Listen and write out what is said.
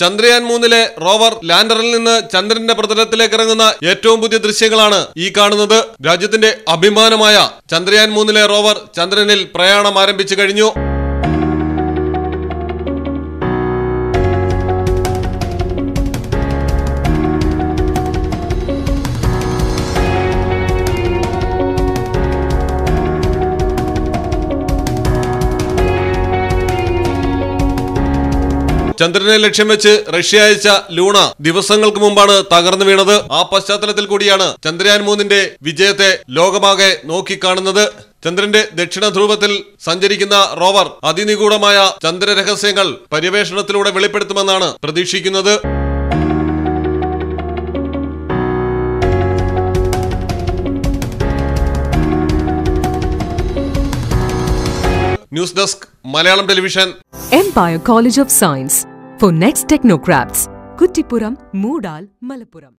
ചന്ദ്രയാൻ മൂന്നിലെ റോവർ ലാൻഡറിൽ നിന്ന് ചന്ദ്രന്റെ പ്രതലത്തിലേക്ക് ഇറങ്ങുന്ന ഏറ്റവും പുതിയ ദൃശ്യങ്ങളാണ് ഈ കാണുന്നത് രാജ്യത്തിന്റെ അഭിമാനമായ ചന്ദ്രയാൻ മൂന്നിലെ റോവർ ചന്ദ്രനിൽ പ്രയാണം ആരംഭിച്ചു കഴിഞ്ഞു ചന്ദ്രനെ ലക്ഷ്യം വെച്ച് റഷ്യ അയച്ച ലൂണ ദിവസങ്ങൾക്ക് മുമ്പാണ് തകർന്നു വീണത് ആ പശ്ചാത്തലത്തിൽ കൂടിയാണ് ചന്ദ്രയാൻ മൂന്നിന്റെ വിജയത്തെ ലോകമാകെ നോക്കിക്കാണുന്നത് ചന്ദ്രന്റെ ദക്ഷിണ ധ്രുവത്തിൽ സഞ്ചരിക്കുന്ന റോവർ അതിനിഗൂഢമായ ചന്ദ്രരഹസ്യങ്ങൾ പര്യവേഷണത്തിലൂടെ വെളിപ്പെടുത്തുമെന്നാണ് പ്രതീക്ഷിക്കുന്നത് news desk Malayalam television Empire College of Science for next technocrats. Kuttipuram, Moodal, Malappuram.